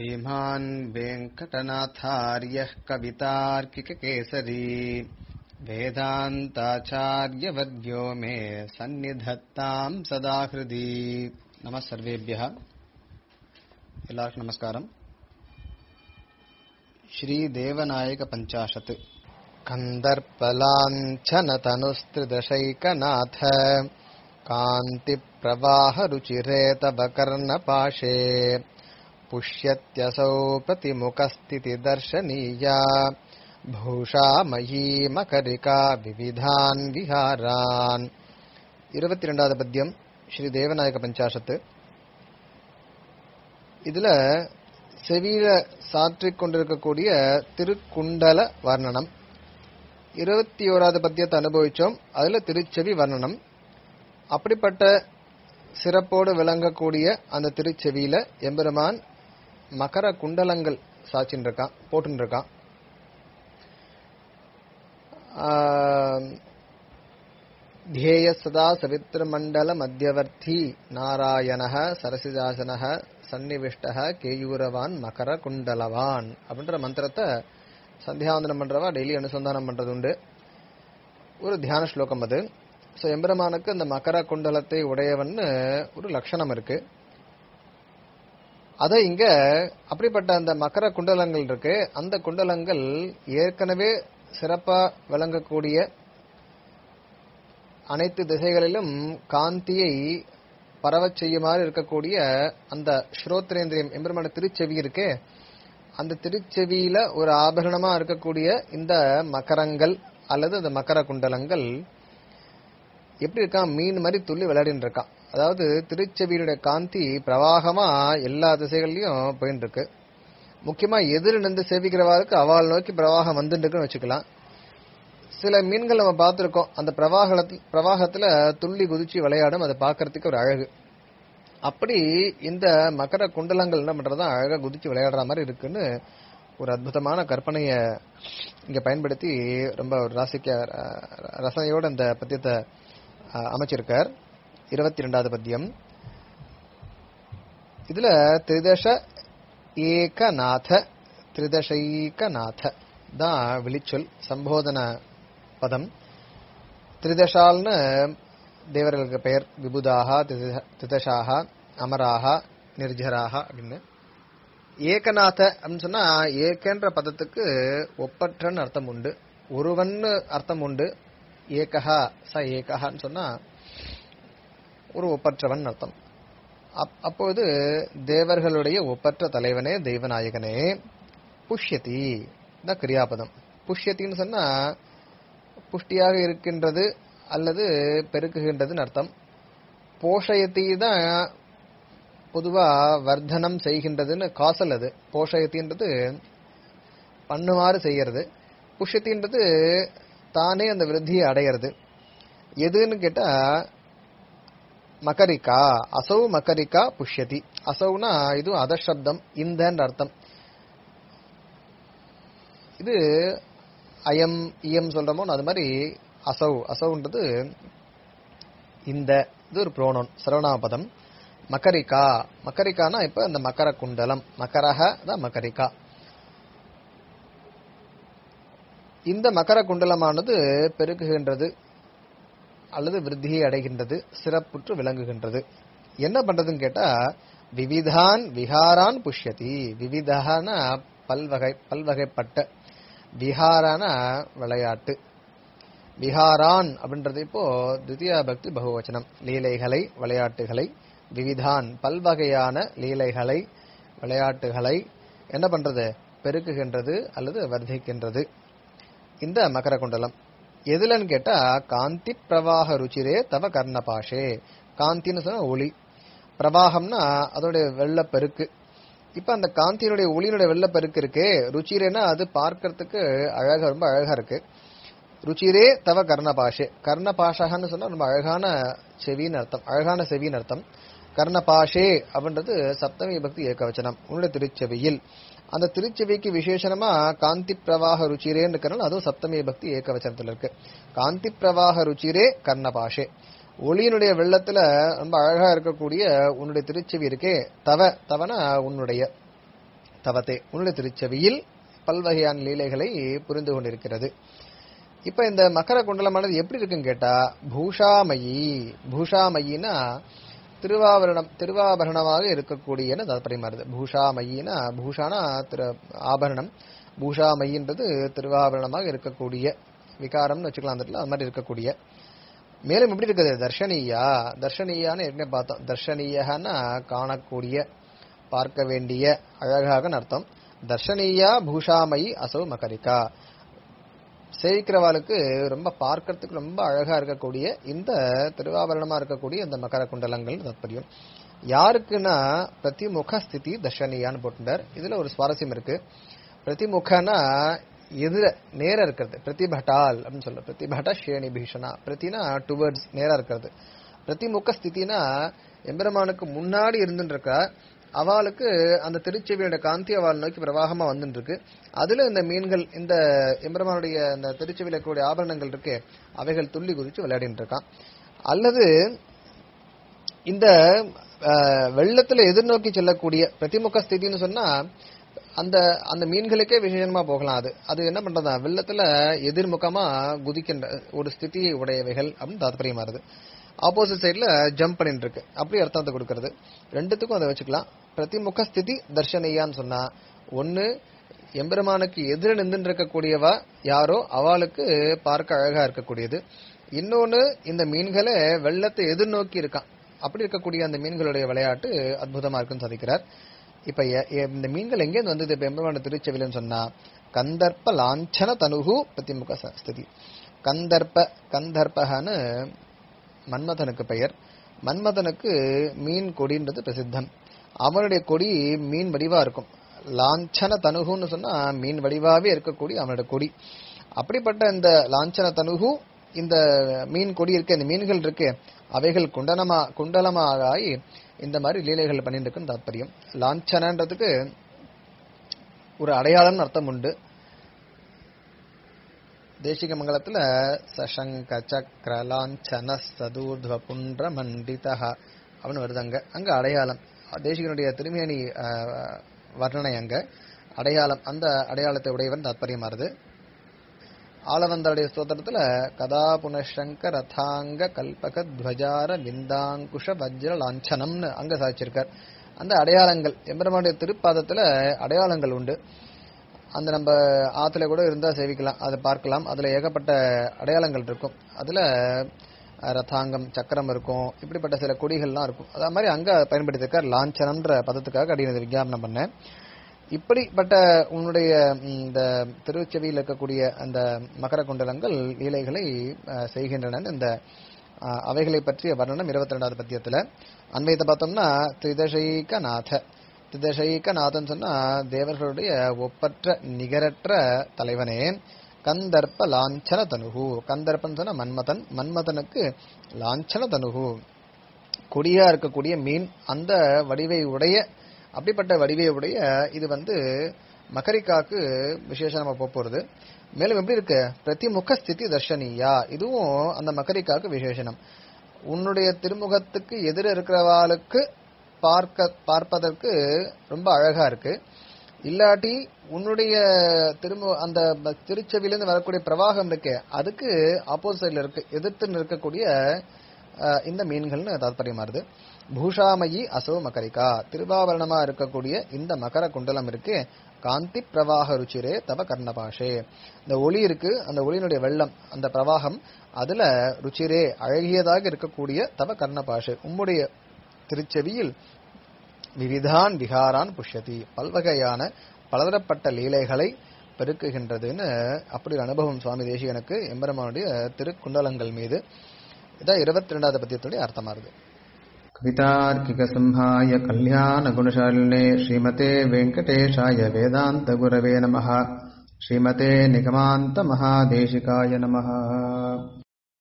श्रीमान् वेङ्कटनाथार्यः कवितार्किककेसरी वेदान्ताचार्यवर्यो मे सन्निधत्ताम् सदा हृदि नमः सर्वेभ्यः எல்லாருக்கும் நமஸ்காரம் ஸ்ரீதேவநாயக பஞ்சாஷத் कन्दर्पलाञ्छनतनुस्त्रिदशैकनाथ कान्तिप्रवाहरुचिरे तव कर्णपाशे पुष्यत्यसौ प्रतिमुखस्थितिदर्शनीया भूषा मयीमकरिका विविधान् विहारान् இருபத்தி ரெண்டாவது பத்தியம் ஸ்ரீ தேவநாயக பஞ்சாஷத்து இதுல செவியில சாற்றிக் கொண்டிருக்கக்கூடிய திருக்குண்டல வர்ணனம் இருபத்தி ஓராவது பத்தியத்தை அனுபவிச்சோம் அதுல திருச்செவி வர்ணனம் அப்படிப்பட்ட சிறப்போடு விளங்கக்கூடிய அந்த திருச்செவியில எம்பெருமான் மகர குண்டலங்கள் சாச்சின்னு இருக்கான் போட்டுன்னு இருக்கான் ध्येय सदा सवित्रमण्डल मध्यवर्ती नारायणः சரசிஜாசனः சன்னிவிஷ்டः கேயூரவான் மகர குண்டலவான் அப்படின்ற மந்திரத்தை சந்தியாவந்தனம் பண்றவா டெய்லி அனுசந்தானம் பண்றது உண்டு ஒரு தியான ஸ்லோகம் அது ஸோ எம்பெருமானுக்கு அந்த மகர குண்டலத்தை உடையவன்னு ஒரு லட்சணம் இருக்கு அதை இங்க அப்படிப்பட்ட அந்த மகர குண்டலங்கள் இருக்கு அந்த குண்டலங்கள் ஏற்கனவே சிறப்பா விளங்கக்கூடிய அனைத்து திசைகளிலும் காந்தியை பரவச் செய்யுமாறு இருக்கக்கூடிய அந்த ஸ்ரோத்ரேந்திரியம் எம்பெருமான திருச்செவி இருக்கே அந்த திருச்செவியில ஒரு ஆபரணமா இருக்கக்கூடிய இந்த மகரங்கள் அல்லது அந்த மகர குண்டலங்கள் எப்படி இருக்கான் மீன் மாதிரி துள்ளி விளையாடின்னு இருக்கான் அதாவது திருச்செவியினுடைய காந்தி பிரவாகமா எல்லா திசைகள்லயும் போயின்னு இருக்கு முக்கியமா எதிர் நின்று சேவிக்கிறவாருக்கு அவள் நோக்கி பிரவாகம் வந்துட்டு இருக்குன்னு வச்சுக்கலாம் சில மீன்கள் நம்ம பார்த்துருக்கோம் அந்த பிரவாகத்தில் பிரவாகத்துல துள்ளி குதிச்சு விளையாடும் அதை பார்க்கறதுக்கு ஒரு அழகு அப்படி இந்த மகர குண்டலங்கள் என்ன பண்றதா அழகா குதிச்சு விளையாடுற மாதிரி இருக்குன்னு ஒரு அற்புதமான கற்பனைய இங்க பயன்படுத்தி ரொம்ப ஒரு ராசிக்க ரசனையோட அந்த பத்தியத்தை அமைச்சிருக்கார் இருபத்தி ரெண்டாவது பத்தியம் இதுல திரிதச ஏகநாத திரிதசைகநாத தான் விழிச்சொல் சம்போதன பதம் திரிதசால்னு தேவர்களுக்கு பெயர் விபுதாக திதசாக அமராக நிர்ஜராக அப்படின்னு ஏகநாத அப்படின்னு சொன்னா ஏகன்ற பதத்துக்கு ஒப்பற்றன்னு அர்த்தம் உண்டு ஒருவன்னு அர்த்தம் உண்டு ஏகஹா ச ஏகஹான்னு சொன்னா ஒரு ஒப்பற்றவன் அர்த்தம் அப்போது தேவர்களுடைய ஒப்பற்ற தலைவனே தெய்வநாயகனே புஷ்யதி தான் கிரியாபதம் புஷ்யத்தின்னு சொன்னா புஷ்டியாக இருக்கின்றது அல்லது பெருக்குகின்றதுன்னு அர்த்தம் போஷயத்தி தான் பொதுவா வர்த்தனம் செய்கின்றதுன்னு காசல் அது போஷயத்தின்றது பண்ணுமாறு செய்யறது புஷ்யத்தின்றது தானே அந்த விருத்தியை அடையிறது எதுன்னு கேட்டா மகரிகா அசௌ மகரிகா புஷ்யதி அசௌனா இதுவும் அதசப்தம் இந்தன்ற அர்த்தம் இது அயம் இயம் சொல்றோமோ அது மாதிரி அசௌ அசௌன்றது இந்த இது ஒரு புரோனோன் சரவணாபதம் மக்கரிகா மக்கரிக்கானா இப்ப இந்த மக்கர குண்டலம் மக்கரக தான் மக்கரிகா இந்த மக்கர குண்டலமானது பெருக்குகின்றது அல்லது விருத்தியை அடைகின்றது சிறப்புற்று விளங்குகின்றது என்ன பண்றதுன்னு கேட்டா விவிதான் விஹாரான் புஷ்யதி விவிதான பல்வகை பல்வகைப்பட்ட விஹாரான விளையாட்டு விஹாரான் அப்படின்றது இப்போ தித்தியா பக்தி பகுவச்சனம் லீலைகளை விளையாட்டுகளை விவிதான் பல்வகையான லீலைகளை விளையாட்டுகளை என்ன பண்றது பெருக்குகின்றது அல்லது வர்த்திக்கின்றது இந்த மகர குண்டலம் எதுலன்னு கேட்டா காந்தி பிரவாக ருச்சிரே தவ கர்ணபாஷே காந்தின்னு சொன்னா ஒளி பிரவாகம்னா அதோடைய வெள்ளப்பெருக்கு இப்ப அந்த காந்தியினுடைய ஒளியினுடைய வெள்ளப்பெருக்கு இருக்கு ருச்சிரேனா அது பார்க்கறதுக்கு அழகா ரொம்ப அழகா இருக்கு ருச்சிரே தவ கர்ணபாஷே கர்ணபாஷகன்னு சொன்னா ரொம்ப அழகான செவின்னு அர்த்தம் அழகான செவின்னு அர்த்தம் கர்ணபாஷே அப்படின்றது சப்தமி பக்தி ஏகவச்சனம் உன்னுடைய திருச்செவியில் அந்த திருச்செவிக்கு விசேஷமா காந்தி பிரவாக ருச்சிரேன்னு இருக்கிறனால அதுவும் சப்தமி பக்தி ஏகவச்சனத்துல இருக்கு காந்தி பிரவாக ருச்சிரே கர்ணபாஷே ஒளியினுடைய வெள்ளத்துல ரொம்ப அழகா இருக்கக்கூடிய உன்னுடைய திருச்செவி இருக்கே தவ தவனா உன்னுடைய தவத்தே உன்னுடைய திருச்செவியில் பல்வகையான லீலைகளை புரிந்து கொண்டிருக்கிறது இப்ப இந்த மகர குண்டலமானது எப்படி இருக்குன்னு கேட்டா பூஷாமயி பூஷாமயினா திருவாபரணம் திருவாபரணமாக இருக்கக்கூடியன்னு தாற்பயம் வருது பூஷாமயினா பூஷானா திரு ஆபரணம் பூஷாமயின்றது திருவாபரணமாக இருக்கக்கூடிய விகாரம்னு வச்சுக்கலாம் அந்த இடத்துல அது மாதிரி இருக்கக்கூடிய மேலும் எப்படி இருக்குது தர்ஷனீயா தர்ஷனீயான்னு ஏற்கனவே பார்த்தோம் தர்ஷனீயன்னா காணக்கூடிய பார்க்க வேண்டிய அழகாக அர்த்தம் தர்ஷனீயா பூஷாமயி அசௌ மகரிகா சேவிக்கிறவாளுக்கு ரொம்ப பார்க்கறதுக்கு ரொம்ப அழகா இருக்கக்கூடிய இந்த திருவாபரணமா இருக்கக்கூடிய இந்த மகர குண்டலங்கள் தாத்பரியம் யாருக்குன்னா பிரதிமுக ஸ்திதி தர்ஷனியான்னு போட்டுட்டார் இதுல ஒரு சுவாரஸ்யம் இருக்கு பிரதிமுகனா எதிர நேர இருக்கிறது பிரதிபட்டால் அப்படின்னு சொல்ல பிரதிபட்ட ஷேணி பீஷனா பிரதினா டுவர்ட்ஸ் நேரா இருக்கிறது பிரதிமுக ஸ்திதினா எம்பெருமானுக்கு முன்னாடி இருந்துட்டு இருக்கா அவளுக்கு அந்த திருச்செவியோட காந்தி அவள் நோக்கி பிரவாகமா வந்துட்டு இருக்கு அதுல இந்த மீன்கள் இந்த எம்பெருமானுடைய இந்த திருச்செவியில இருக்கக்கூடிய ஆபரணங்கள் இருக்கு அவைகள் துள்ளி குதிச்சு விளையாடிட்டு இருக்கான் அல்லது இந்த அஹ், வெள்ளத்துல எதிர்நோக்கி செல்லக்கூடிய பிரதிமுக ஸ்திதின்னு சொன்னா அந்த அந்த மீன்களுக்கே விசேஷமா போகலாம் அது அது என்ன பண்றதா வெள்ளத்துல எதிர்முகமா குதிக்கின்ற ஒரு ஸ்திதி உடையவைகள் அப்படின்னு தாத்பரியம் வருது ஆப்போசிட் சைடுல ஜம்ப் பண்ணிட்டு இருக்கு அப்படி அர்த்தத்தை கொடுக்கறது ரெண்டுத்துக்கும் அதை வச்சுக்கலாம் பிரதிமுக ஸ்திதி தர்ஷனையான்னு சொன்னா ஒன்னு எம்பெருமானுக்கு எதிர நின்று இருக்கக்கூடியவா யாரோ அவளுக்கு பார்க்க அழகா இருக்கக்கூடியது இன்னொன்னு இந்த மீன்களை வெள்ளத்தை எதிர்நோக்கி இருக்கான் அப்படி இருக்கக்கூடிய அந்த மீன்களுடைய விளையாட்டு அற்புதமா இருக்குன்னு சாதிக்கிறார் இப்ப எ- எ- இந்த மீன்கள் எங்கேருந்து வந்தது இப்ப எம்பெருமான திருச்செவிலன்னு சொன்னா கந்தர்ப்ப லாஞ்சன தனுகு பிரதிமுக ச- ஸ்திதி கந்தர்ப்ப கந்தர்ப்பகன்னு மன்மதனுக்கு பெயர் மன்மதனுக்கு மீன் கொடின்றது பிரசித்தம் அவனுடைய கொடி மீன் வடிவா இருக்கும் லாஞ்சன தனுகுன்னு சொன்னா மீன் வடிவாவே இருக்கக்கூடிய அவனுடைய கொடி அப்படிப்பட்ட இந்த லாஞ்சன தனுகு இந்த மீன் கொடி இருக்கு இந்த மீன்கள் இருக்கு அவைகள் குண்டலமா குண்டலமாக ஆகி இந்த மாதிரி லீலைகள் பண்ணிட்டு இருக்குன்னு தாத்பரியம் லாஞ்சனன்றதுக்கு ஒரு அடையாளம்னு அர்த்தம் உண்டு தேசிக மங்கலத்துல சசங்க சக்கர லாஞ்சன சதூர்துவ புன்ற மண்டிதா அப்படின்னு வருது அங்க அங்க அடையாளம் தேசிகனுடைய திருமேனி அஹ், வர்ணனை அங்க அடையாளம் அந்த அடையாளத்தை உடையவன் தாத்பரியம் வருது ஆளவந்தருடைய ஸ்தோத்திரத்துல கதா புனஷங்க ரதாங்க கல்பக துவஜார விந்தாங்குஷ வஜ்ர லாஞ்சனம்னு அங்க சாதிச்சிருக்கார் அந்த அடையாளங்கள் எம்பெருமானுடைய திருப்பாதத்துல அடையாளங்கள் உண்டு அந்த நம்ம ஆத்துல கூட இருந்தா சேவிக்கலாம் அதை பார்க்கலாம் அதுல ஏகப்பட்ட அடையாளங்கள் இருக்கும் அதுல அஹ், ரதாங்கம் சக்கரம் இருக்கும் இப்படிப்பட்ட சில கொடிகள்லாம் இருக்கும் அதே மாதிரி அங்க பயன்படுத்திருக்கார் லாஞ்சனம்ன்ற பதத்துக்காக அடினது விஞ்ஞாபனம் பண்ணேன் இப்படிப்பட்ட உன்னுடைய ம், இந்த திருச்செவியில் இருக்கக்கூடிய அந்த மகர குண்டலங்கள் லீலைகளை அஹ், செய்கின்றன இந்த அஹ், அவைகளை பற்றிய வர்ணனம் இருபத்தி ரெண்டாவது பத்தியத்துல அன்வயத்தை பார்த்தோம்னா திரிதசைக நாத திரிதசைக நாதன் சொன்னா தேவர்களுடைய ஒப்பற்ற நிகரற்ற தலைவனே கந்தர்ப்ப லாஞ்சன தனுகு கந்தர்ப்பன் சொன்னா மன்மதன் மன்மதனுக்கு லாஞ்சன தனுகு கொடியா இருக்கக்கூடிய மீன் அந்த வடிவை உடைய அப்படிப்பட்ட வடிவை உடைய இது வந்து மகரிக்காக்கு விசேஷமா போக போறது மேலும் எப்படி இருக்கு பிரதிமுக ஸ்திதி தர்ஷனியா இதுவும் அந்த மகரிக்காக்கு விசேஷனம் உன்னுடைய திருமுகத்துக்கு எதிர இருக்கிறவாளுக்கு பார்க்க பார்ப்பதற்கு ரொம்ப அழகா இருக்கு இல்லாட்டி உன்னுடைய திரும்ப அந்த ப- திருச்செவியிலிருந்து வரக்கூடிய பிரவாகம் இருக்கே அதுக்கு ஆப்போசிட் சைடுல இருக்கு எதிர்த்து நிற்கக்கூடிய அஹ், இந்த மீன்கள்னு தாத்பரியமா வருது பூஷாமயி அசோ மகரிகா திருவாபரணமா இருக்கக்கூடிய இந்த மகர குண்டலம் இருக்கு காந்தி பிரவாக ருச்சிரே தவ கர்ணபாஷே இந்த ஒளி இருக்கு அந்த ஒளியினுடைய வெள்ளம் அந்த பிரவாகம் அதுல ருச்சிரே அழகியதாக இருக்கக்கூடிய தவ கர்ணபாஷே உம்முடைய திருச்செவியில் விவிதான் விகாரான் புஷ்யதி பல்வகையான பலதரப்பட்ட லீலைகளை பெருக்குகின்றதுன்னு அப்படி ஒரு அனுபவம் சுவாமி தேசிகனுக்கு எம்பெருமானுடைய திருக்குண்டலங்கள் மீது இதான் இருபத்தி ரெண்டாவது பத்தியத்துடைய அர்த்தமா இருக்கு कवितार्किकसंहाय कल्याणगुणशालिने श्रीमते वेङ्कटेशाय वेदान्तगुरवे नमः श्रीमते निगमान्तमहादेशिकाय नमः